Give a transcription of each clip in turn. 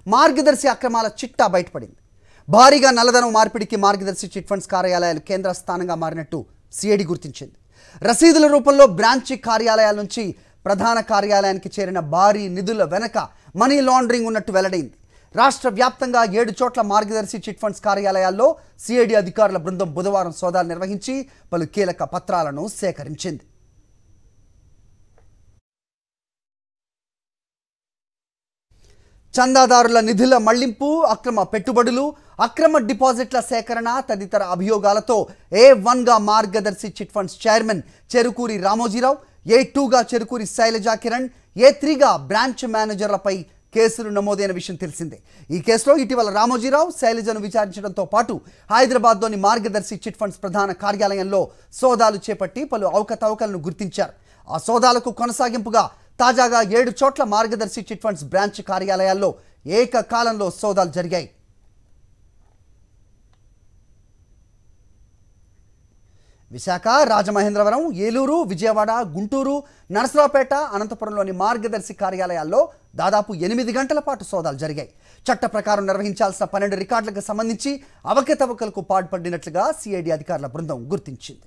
మార్గదర్శి అక్రమాల చిట్టా బయటపడింది భారీగా నల్లధనం మార్పిడికి మార్గదర్శి చిట్ ఫండ్స్ కార్యాలయాలు కేంద్ర స్థానంగా మారినట్టు సిఐడి గుర్తించింది రసీదుల రూపంలో బ్రాంచి కార్యాలయాల నుంచి ప్రధాన కార్యాలయానికి చేరిన భారీ నిధుల వెనక మనీ లాండరింగ్ ఉన్నట్టు వెల్లడైంది రాష్ట్ర వ్యాప్తంగా ఏడు చోట్ల మార్గదర్శి చిట్ ఫండ్స్ కార్యాలయాల్లో సిఐడి అధికారుల బృందం బుధవారం సోదాలు నిర్వహించి పలు కీలక పత్రాలను సేకరించింది చందాదారుల నిధుల మళ్లింపు అక్రమ పెట్టుబడులు అక్రమ డిపాజిట్ల సేకరణ తదితర అభియోగాలతో ఏ వన్గా Margadarsi chit funds chairman Cherukuri Ramoji Rao A టూగా చెరుకూరి శైలజా కిరణ్ ఏ త్రీగా బ్రాంచ్ మేనేజర్లపై కేసులు నమోదైన విషయం తెలిసిందే ఈ కేసులో ఇటీవల రామోజీరావు శైలజను విచారించడంతో పాటు హైదరాబాద్లోని మార్గదర్శి చిట్ ఫండ్స్ ప్రధాన కార్యాలయంలో సోదాలు చేపట్టి పలు అవకతవకలను గుర్తించారు ఆ సోదాలకు కొనసాగింపుగా తాజాగా ఏడు చోట్ల మార్గదర్శి చిట్ ఫండ్స్ బ్రాంచ్ కార్యాలయాల్లో ఏకకాలంలో సోదాలు జరిగాయి విశాఖ రాజమహేంద్రవరం ఏలూరు విజయవాడ గుంటూరు నరసరావుపేట అనంతపురంలోని మార్గదర్శి కార్యాలయాల్లో దాదాపు ఎనిమిది గంటల పాటు సోదాలు జరిగాయి చట్ట ప్రకారం నిర్వహించాల్సిన పన్నెండు రికార్డులకు సంబంధించి అవకతవకలకు పాల్పడినట్లుగా సిఐడి అధికారుల బృందం గుర్తించింది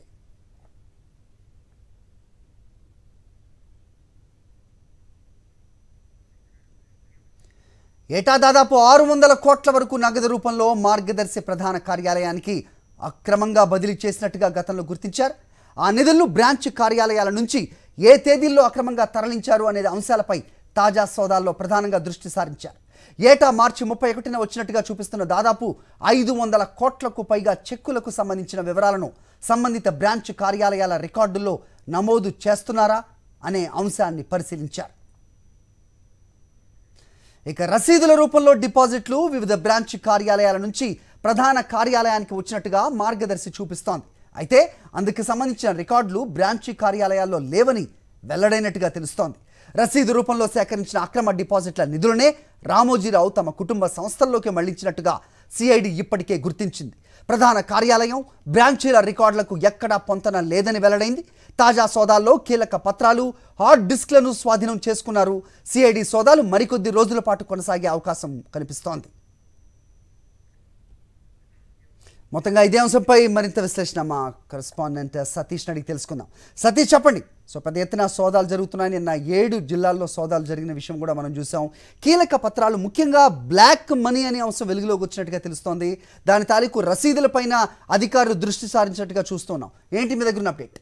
ఏటా దాదాపు ఆరు వందల కోట్ల వరకు నగదు రూపంలో మార్గదర్శి ప్రధాన కార్యాలయానికి అక్రమంగా బదిలీ చేసినట్టుగా గతంలో గుర్తించారు ఆ నిధులను బ్రాంచ్ కార్యాలయాల నుంచి ఏ తేదీల్లో అక్రమంగా తరలించారు అనే అంశాలపై తాజా సోదాల్లో ప్రధానంగా దృష్టి సారించారు ఏటా మార్చి ముప్పై ఒకటిన వచ్చినట్టుగా చూపిస్తున్న దాదాపు ఐదు వందల కోట్లకు పైగా చెక్కులకు సంబంధించిన వివరాలను సంబంధిత బ్రాంచ్ కార్యాలయాల రికార్డుల్లో నమోదు చేస్తున్నారా అనే అంశాన్ని పరిశీలించారు ఇక రసీదుల రూపంలో డిపాజిట్లు వివిధ బ్రాంచ్ కార్యాలయాల నుంచి ప్రధాన కార్యాలయానికి వచ్చినట్టుగా మార్గదర్శి చూపిస్తోంది అయితే అందుకు సంబంధించిన రికార్డులు బ్రాంచ్ కార్యాలయాల్లో లేవని వెల్లడైనట్టుగా తెలుస్తోంది రసీదు రూపంలో సేకరించిన అక్రమ డిపాజిట్ల నిధులనే రామోజీరావు తమ కుటుంబ సంస్థల్లోకి మళ్లించినట్టుగా సిఐడి ఇప్పటికే గుర్తించింది ప్రధాన కార్యాలయం బ్రాంచీల రికార్డులకు ఎక్కడా పొంతన లేదని వెల్లడైంది తాజా సోదాల్లో కీలక పత్రాలు హార్డ్ డిస్క్లను స్వాధీనం చేసుకున్నారు సిఐడి సోదాలు మరికొద్ది రోజుల పాటు కొనసాగే అవకాశం కనిపిస్తోంది మొత్తంగా ఇదే అంశంపై మరింత విశ్లేషణ మా కరెస్పాండెంట్ సతీష్ అడిగి తెలుసుకుందాం సతీష్ చెప్పండి సో పెద్ద ఎత్తున సోదాలు జరుగుతున్నాయి నిన్న ఏడు జిల్లాల్లో సోదాలు జరిగిన విషయం కూడా మనం చూసాం కీలక పత్రాలు ముఖ్యంగా బ్లాక్ మనీ అనే అంశం వెలుగులోకి వచ్చినట్టుగా తెలుస్తోంది దాని తాలూకు రసీదులపైన అధికారులు దృష్టి సారించినట్టుగా చూస్తున్నాం ఏంటి మీ దగ్గర ఉన్న అప్డేట్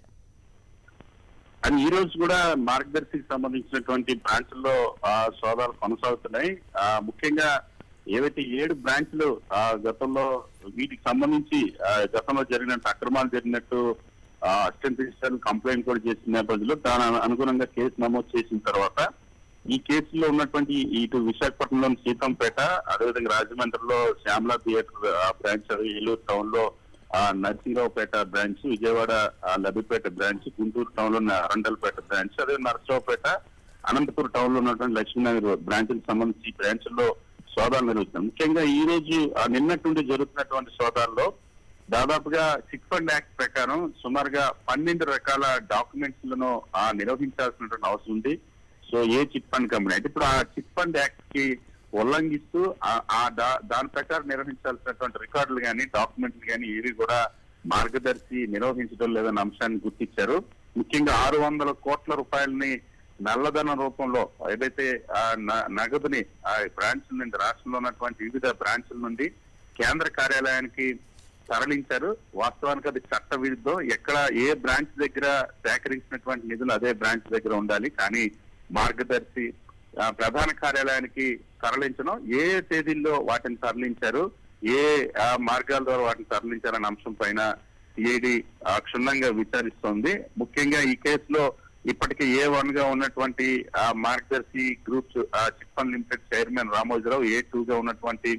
అండ్ ఈ రోజు కూడా మార్గదర్శికి సంబంధించినటువంటి బ్రాంచ్ల్లో ఆ, సోదాలు కొనసాగుతున్నాయి ఆ, ముఖ్యంగా ఏవైతే ఏడు బ్రాంచ్లు ఆ, గతంలో వీటికి సంబంధించి ఆ, గతంలో జరిగినట్టు అక్రమాలు జరిగినట్టు అసిస్టెంట్ ప్రిన్సిపల్ కంప్లైంట్ కూడా చేసిన నేపథ్యంలో దాని అను- అనుగుణంగా కేసు నమోదు చేసిన తర్వాత ఈ కేసులో ఉన్నటువంటి ఇటు విశాఖపట్నంలోని సీతంపేట అదేవిధంగా రాజమండ్రిలో శ్యామలా థియేటర్ ఆ, బ్రాంచ్ అదే ఏలూరు టౌన్ లో ఆ, నరసింహరావుపేట బ్రాంచ్ విజయవాడ ఆ, లబ్బిపేట బ్రాంచ్ గుంటూరు టౌన్ లో అరండల్పేట బ్రాంచ్ అదే నరసరావుపేట అనంతపురం టౌన్ లో ఉన్నటువంటి లక్ష్మీనగర్ బ్రాంచ్ కి సంబంధించి ఈ బ్రాంచ్ లో సోదాలు నిర్వహిస్తున్నాం ముఖ్యంగా ఈ రోజు ఆ, నిన్నటి నుండి జరుగుతున్నటువంటి సోదాల్లో దాదాపుగా చిట్ ఫండ్ యాక్ట్ ప్రకారం సుమారుగా పన్నెండు రకాల డాక్యుమెంట్స్ లను ఆ, నిర్వహించాల్సినటువంటి అవసరం ఉంది so A chit fund company అయితే ఇప్పుడు ఆ చిట్ ఫండ్ యాక్ట్ కి ఉల్లంఘిస్తూ ఆ- ఆ దా- దాని ప్రకారం నిర్వహించాల్సినటువంటి రికార్డులు కానీ డాక్యుమెంట్లు కానీ ఏవి కూడా మార్గదర్శి నిర్వహించడం లేదన్న అంశాన్ని గుర్తించారు ముఖ్యంగా ఆరు వందల కోట్ల రూపాయలని నల్లధనం రూపంలో ఏదైతే ఆ న- నగదుని ఆ బ్రాంచ్ నుండి రాష్ట్రంలో ఉన్నటువంటి వివిధ బ్రాంచ్ల నుండి కేంద్ర కార్యాలయానికి తరలించారు వాస్తవానికి అది చట్ట విరుద్ధం ఎక్కడ ఏ బ్రాంచ్ దగ్గర సేకరించినటువంటి నిధులు అదే బ్రాంచ్ దగ్గర ఉండాలి కానీ మార్గదర్శి ఆ, ప్రధాన కార్యాలయానికి తరలించడం ఏ ఏ తేదీల్లో వాటిని తరలించారు ఏ ఆ, మార్గాల ద్వారా వాటిని తరలించారన్న అంశం పైన సిఐడి క్షుణ్ణంగా విచారిస్తోంది ముఖ్యంగా ఈ కేసులో ఇప్పటికే ఏ వన్ గా ఉన్నటువంటి ఆ, మార్గదర్శి groups chit fund limited chairman Ramoji Rao ఏ టూ గా ఉన్నటువంటి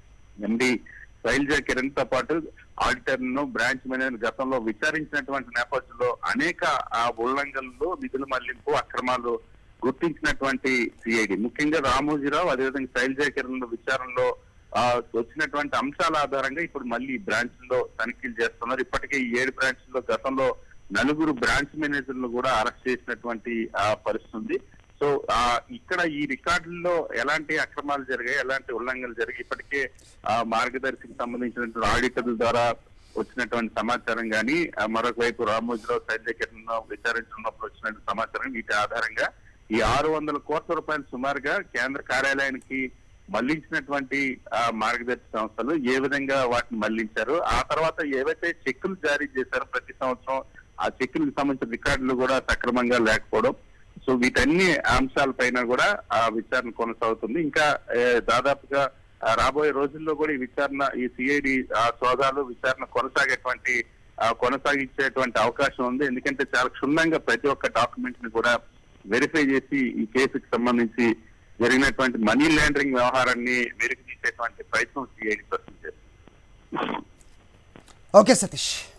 ఎండి శైలజ కిరణ్ తో పాటు ఆడిటర్ ను బ్రాంచ్ మేనేజర్ గతంలో విచారించినటువంటి నేపథ్యంలో అనేక ఆ ఉల్లంఘనలు నిధుల మళ్లింపు అక్రమాలు గుర్తించినటువంటి సిఐడి ముఖ్యంగా రామోజీరావు అదేవిధంగా శైలజ కిరణ్ విచారణలో ఆ, వచ్చినటువంటి అంశాల ఆధారంగా ఇప్పుడు మళ్ళీ బ్రాంచ్ లో తనిఖీలు చేస్తున్నారు ఇప్పటికే ఈ ఏడు బ్రాంచ్ లో గతంలో నలుగురు బ్రాంచ్ మేనేజర్లు కూడా అరెస్ట్ చేసినటువంటి ఆ, పరిస్థితి ఉంది సో ఆ ఇక్కడ ఈ రికార్డుల్లో ఎలాంటి అక్రమాలు జరిగాయి ఎలాంటి ఉల్లంఘనలు జరిగాయి ఇప్పటికే ఆ మార్గదర్శికి సంబంధించినటువంటి ఆడిటర్ల ద్వారా వచ్చినటువంటి సమాచారం కానీ మరొక వైపు రామోజీరావు సైన్యకరణలో విచారించినప్పుడు వచ్చినటువంటి సమాచారం వీటి ఆధారంగా ఈ ఆరు వందల కోట్ల రూపాయలు సుమారుగా కేంద్ర కార్యాలయానికి మళ్లించినటువంటి ఆ మార్గదర్శి సంస్థలు ఏ విధంగా వాటిని మళ్లించారు ఆ తర్వాత ఏవైతే చెక్కులు జారీ చేశారో ప్రతి సంవత్సరం ఆ చెక్కులకు సంబంధించిన రికార్డులు కూడా సక్రమంగా లేకపోవడం సో వీటన్ని అంశాలపైన కూడా ఆ విచారణ కొనసాగుతుంది ఇంకా ఏ, దాదాపుగా ఆ, రాబోయే రోజుల్లో కూడా ఈ విచారణ ఈ సిఐడి సోదాలు విచారణ కొనసాగేటువంటి ఆ, కొనసాగించేటువంటి అవకాశం ఉంది ఎందుకంటే చాలా క్షుణ్ణంగా ప్రతి ఒక్క డాక్యుమెంట్ ని కూడా వెరిఫై చేసి ఈ కేసుకి సంబంధించి జరిగినటువంటి మనీ లాండరింగ్ వ్యవహారాన్ని వెలికి తీసేటువంటి ప్రయత్నం సిఐడి ప్రస్తుతం చేస్తుంది ఓకే సతీష్